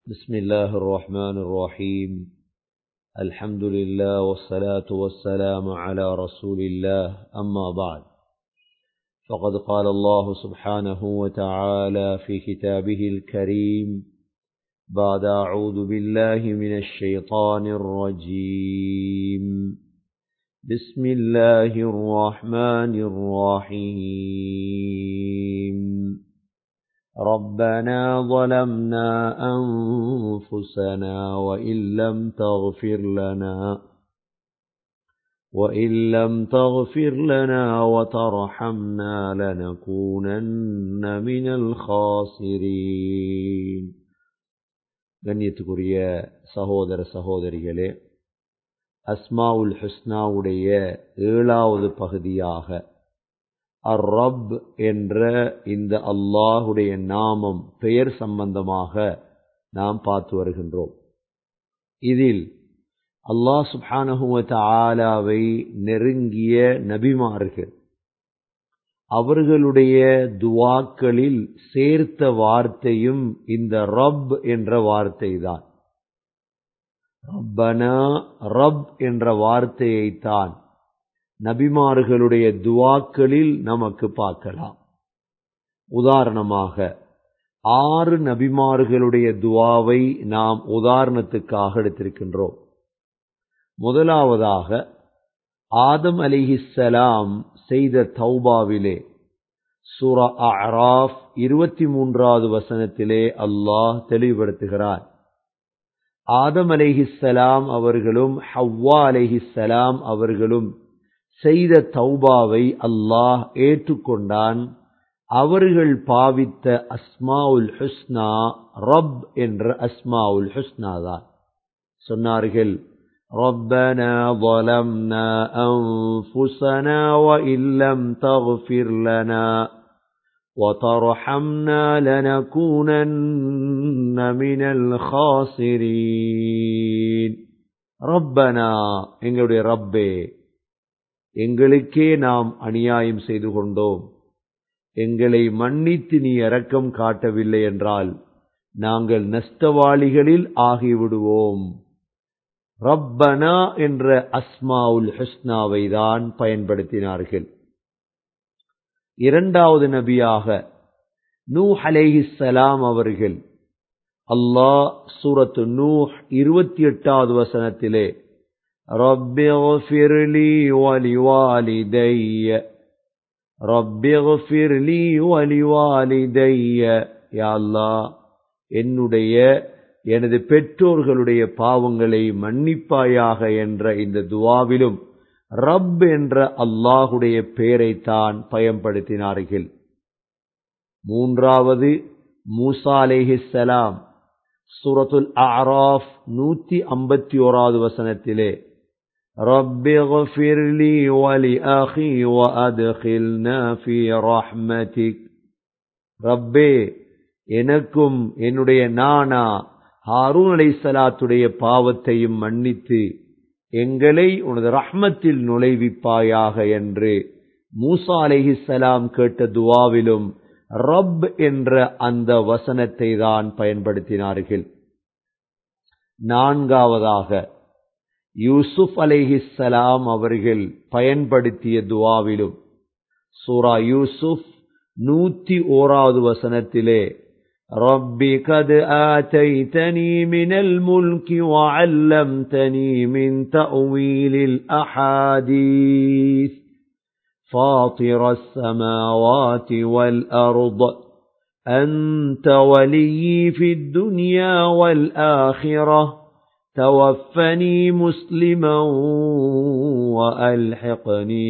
بسم الله الرحمن الرحيم الحمد لله والصلاة والسلام على رسول الله أما بعد فقد قال الله سبحانه وتعالى في كتابه الكريم بعد أعوذ بالله من الشيطان الرجيم بسم الله الرحمن الرحيم ربنا ظلمنا أنفسنا وإن لم تغفر لنا وإن لم تغفر لنا وترحمنا لنكونن من الخاسرين கண்ணியத்துக்குரிய சகோதர சகோதரிகளே அஸ்மாவுல் ஹுஸ்னாவுடைய ஏழாவது பகுதியாக அர் ரப் என்ற இந்த அல்லாஹுடைய நாமம் பெயர் சம்பந்தமாக நாம் பார்த்து வருகின்றோம் இதில் அல்லாஹ் சுபானகுவத்த ஆலாவை நெருங்கிய நபிமார்கள் அவர்களுடைய துவாக்களில் சேர்த்த வார்த்தையும் இந்த ரப் என்ற வார்த்தை தான் ரப்பனா ரப் என்ற வார்த்தையைத்தான் நபிமார்களுடைய துவாக்களில் நமக்கு பார்க்கலாம் உதாரணமாக ஆறு நபிமார்களுடைய துவாவை நாம் உதாரணத்துக்காக எடுத்திருக்கின்றோம் முதலாவதாக ஆதம் அலிஹிசலாம் செய்த தௌபாவிலே சூரா அராஃப் இருபத்தி மூன்றாவது வசனத்திலே அல்லாஹ் தெளிவுபடுத்துகிறார் ஆதம் அலிஹிசலாம் அவர்களும் ஹவ்வா அலிஹிசலாம் அவர்களும் செய்த தௌபாவை அல்லாஹ் ஏற்றுக்கொண்டான் அவர்கள் பாவித்த அஸ்மாவுல் ஹுஸ்னா ரப் என்ற அஸ்மாவுல் ஹுஸ்னா தான் சொன்னார்கள் ربنا ظلمنا أنفسنا وإن لم تغفر لنا وترحمنا لنكونن من الخاسرين ربنا எங்களுடைய ரப்பே எங்களுக்கே நாம் அநியாயம் செய்து கொண்டோம் எங்களை மன்னித்து நீ இரக்கம் காட்டவில்லை என்றால் நாங்கள் நஷ்டவாளிகளில் ஆகிவிடுவோம் ரப்பனா என்ற அஸ்மாவுல் ஹுஸ்னாவை தான் பயன்படுத்தினார்கள் இரண்டாவது நபியாக நூ அலேஹிசலாம் அவர்கள் அல்லாஹ் சூரத்து நூஹ் இருபத்தி எட்டாவது வசனத்திலே رب اغفر لي ولوالدي رب اغفر لي ولوالدي يا الله என்னுடைய எனது பெற்றோர்களுடைய பாவங்களை மன்னிப்பாயாக என்ற இந்த துவாவிலும் ரப் என்ற அல்லாஹுடைய பெயரைத்தான் பயன்படுத்தினார்கள் மூன்றாவது மூசா அலேஹிசலாம் சூரத்துல் அராஃப் நூத்தி ஐம்பத்தி ஓராவது வசனத்திலே رب اغفر لي ولأخي وأدخلنا في رحمتك ரப்பே எனக்கும் என்னுடைய நானா ஹாரூன் அலை சலாத்துடைய பாவத்தையும் மன்னித்து எங்களை உனது ரஹ்மத்தில் நுழைவிப்பாயாக என்று மூசா அலைஹிசலாம் கேட்ட துவாவிலும் ரப் என்ற அந்த வசனத்தை தான் பயன்படுத்தினார்கள் நான்காவதாக யூசுப் அலைஹிசலாம் அவர்கள் பயன்படுத்திய துவாவிலும் சூரா யூசுப் நூத்தி ஓராவது வசனத்திலே رب قد آتيتني من الملك وعلمتني من تأويل الأحاديث فاطر السماوات والأرض أنت ولي في الدنيا والآخرة توفني مسلما وألحقني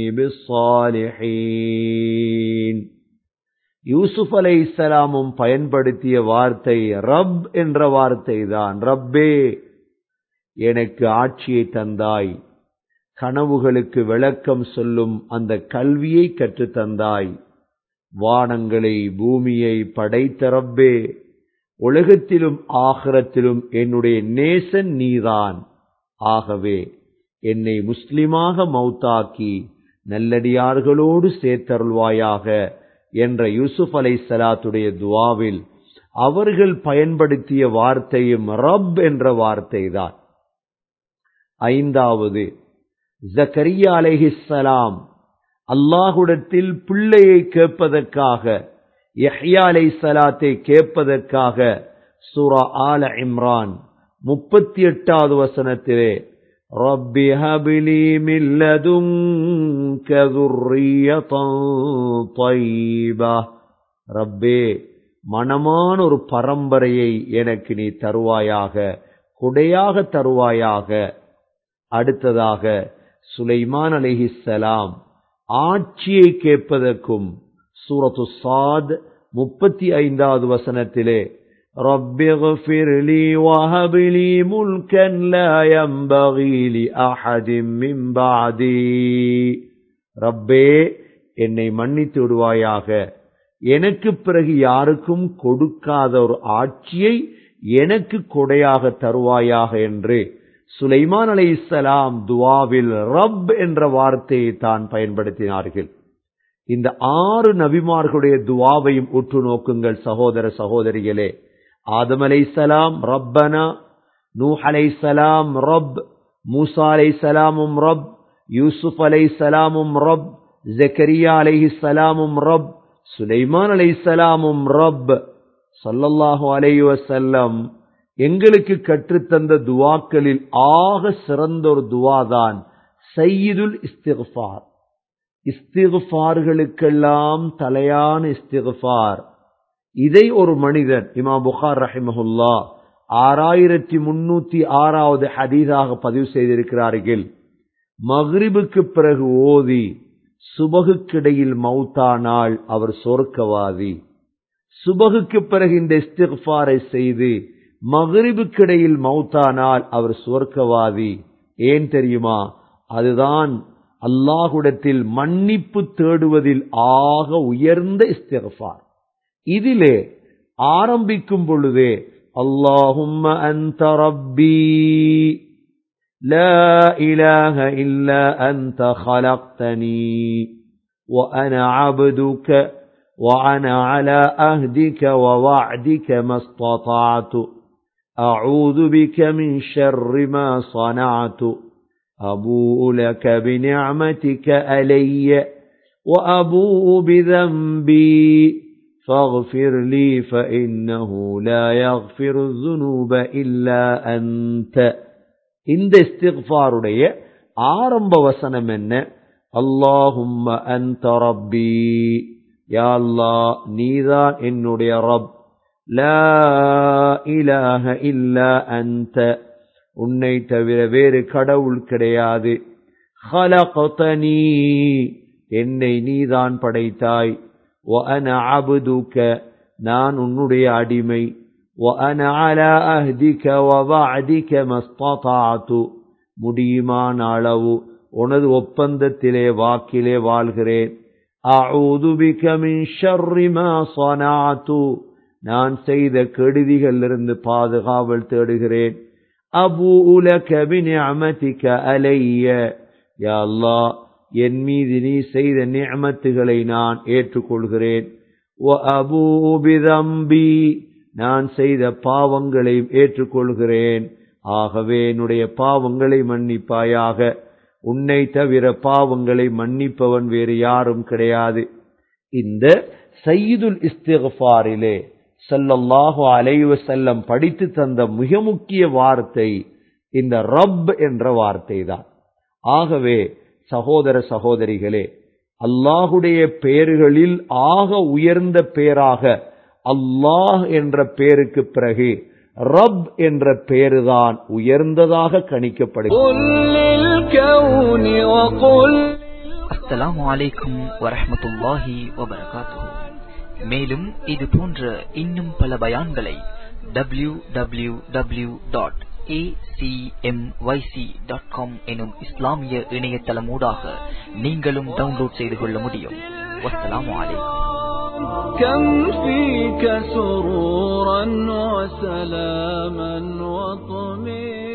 بالصالحين யூசுப் அலை இஸ்லாமும் பயன்படுத்திய வார்த்தை ரப் என்ற வார்த்தை தான் ரப்பே எனக்கு ஆட்சியை தந்தாய் கனவுகளுக்கு விளக்கம் சொல்லும் அந்த கல்வியை கற்றுத் தந்தாய் வானங்களை பூமியை படைத்த ரப்பே உலகத்திலும் ஆகரத்திலும் என்னுடைய நேசன் நீதான் ஆகவே என்னை முஸ்லிமாக மௌத்தாக்கி நல்லடியார்களோடு சேர்த்தருள்வாயாக என்ற யூசுப் அலை சலாத்துடைய துவாவில் அவர்கள் பயன்படுத்திய வார்த்தையும் ரப் என்ற வார்த்தை தான் ஐந்தாவது ஜக்கரியா அலைஹிஸ்ஸலாம் அல்லாஹுடத்தில் பிள்ளையை கேட்பதற்காக யஹ்யா அலை சலாத்தை கேட்பதற்காக சூரா ஆல இம்ரான் முப்பத்தி எட்டாவது வசனத்திலே ரப்பி ஹபிலி மில்லதுங்க துர்ரியதன் தைபா ரப்பே மனமான ஒரு பரம்பரையை எனக்கு நீ தருவாயாக கொடையாக தருவாயாக அடுத்ததாக சுலைமான் அலிஹிஸ்ஸலாம் ஆட்சியை கேட்பதற்கும் சூரத்து சாத் முப்பத்தி ஐந்தாவது வசனத்திலே رب اغفر لي وهب لي ملكا لا ينبغي لأحد من بعدي ரப்பே என்னை மன்னித்து விடுவாயாக எனக்கு பிறகு யாருக்கும் கொடுக்காத ஒரு ஆட்சியை எனக்கு கொடையாக தருவாயாக என்று சுலைமான் அலை இஸ்லாம் துவாவில் ரப் என்ற வார்த்தையை தான் பயன்படுத்தினார்கள் இந்த ஆறு நபிமார்களுடைய துவாவையும் உற்று நோக்குங்கள் சகோதர சகோதரிகளே ஆதம் அலை சலாம் ரப்பனா நூஹ் அலை சலாம் ரப் மூசா அலை சலாமும் ரப் யூசுப் அலை சலாமும் ரப் ஜக்கரியா அலைஹி சலாமும் ரப் சுலைமான் அலை சலாமும் ரப் சல்லல்லாஹு அலைஹி வஸல்லம் எங்களுக்கு கற்றுத்தந்த துவாக்களில் ஆக சிறந்த ஒரு துவாதான் சையீதுல் இஸ்திஃபார் இஸ்திஃபார்களுக்கெல்லாம் தலையான இஸ்திஃபார் இதை ஒரு மனிதன் இமா புகார் ரஹிமஹுல்லா ஆறாயிரத்தி முன்னூத்தி ஆறாவது ஹதீஸாக பதிவு செய்திருக்கிறார்கள் மஹ்ரிபுக்கு பிறகு ஓதி சுபகுக்கிடையில் மௌத்தானால் அவர் சொர்க்கவாதி சுபகுக்கு பிறகு இந்த இஸ்திஃபாரை செய்து மகரிபுக்கிடையில் மௌத்தானால் அவர் சுவர்க்கவாதி ஏன் தெரியுமா அதுதான் அல்லாஹுடத்தில் மன்னிப்பு தேடுவதில் ஆக உயர்ந்த இஸ்திஃபார் இதிலே ஆரம்பிக்கும் பொழுதே அல்லாஹும்ம அந்த ரப்பி لا إله إلا أنت خلقتني وأنا عبدك وأنا على أهدك ووعدك ما استطعت أعوذ بك من شر ما صنعت أبوء لك بنعمتك علي وأبوء بذنبي فاغفر لي فإنه لا يغفر الذنوب إلا أنت இந்த இஸ்திஃபாருடைய ஆரம்ப வசனம் என்ன அல்லாஹும்ம அன்த ரப்பி யா அல்லாஹ் நீதான் என்னுடைய ரப் லா இலாஹ இல்லா அன்த உன்னை தவிர வேறு கடவுள் கிடையாது خلقتني என்னை நீதான் படைத்தாய் وأنا عبدك நான் உன்னுடைய அடிமை وأنا على أهدك ووعدك ما استطعت முடியுமான அளவு உனது ஒப்பந்தத்திலே வாக்கிலே வாழ்கிறேன் أعوذ بك من شر ما صنعت நான் செய்த கெடுதிகளிலிருந்து பாதுகாவல் தேடுகிறேன் أبوء لك بنعمتك علي يا الله என் மீது நீ செய்த நியமத்துகளை நான் ஏற்றுக்கொள்கிறேன் وأبوء بذنبي நான் செய்த பாவங்களையும் ஏற்றுக்கொள்கிறேன் ஆகவே என்னுடைய பாவங்களை மன்னிப்பாயாக உன்னை தவிர பாவங்களை மன்னிப்பவன் வேறு யாரும் கிடையாது இந்த சையீதுல் இஸ்திஃபாரிலே ஸல்லல்லாஹு அலைஹி வஸல்லம் படித்து தந்த மிக முக்கிய வார்த்தை இந்த ரப் என்ற வார்த்தை தான் ஆகவே சகோதர சகோதரிகளே அல்லாஹுடைய பெயர்களில் ஆக உயர்ந்த பெயராக அல்லாஹ் என்ற பெயருக்கு பிறகு ரப் என்ற பெயருதான் உயர்ந்ததாக கணிக்கப்படுகிறது அஸ்ஸலாமு அலைக்கும் வரஹ்மத்துல்லாஹி வபரகாத்துஹு மேலும் இது போன்ற இன்னும் பல பயான்களை W W W dot acmyc.com எனும் இஸ்லாமிய இணையதளமூடாக நீங்களும் டவுன்லோட் செய்து கொள்ள முடியும் வஸ்ஸலாமு அலைக்கும் كم فيك سرورا وسلاما وطمئنا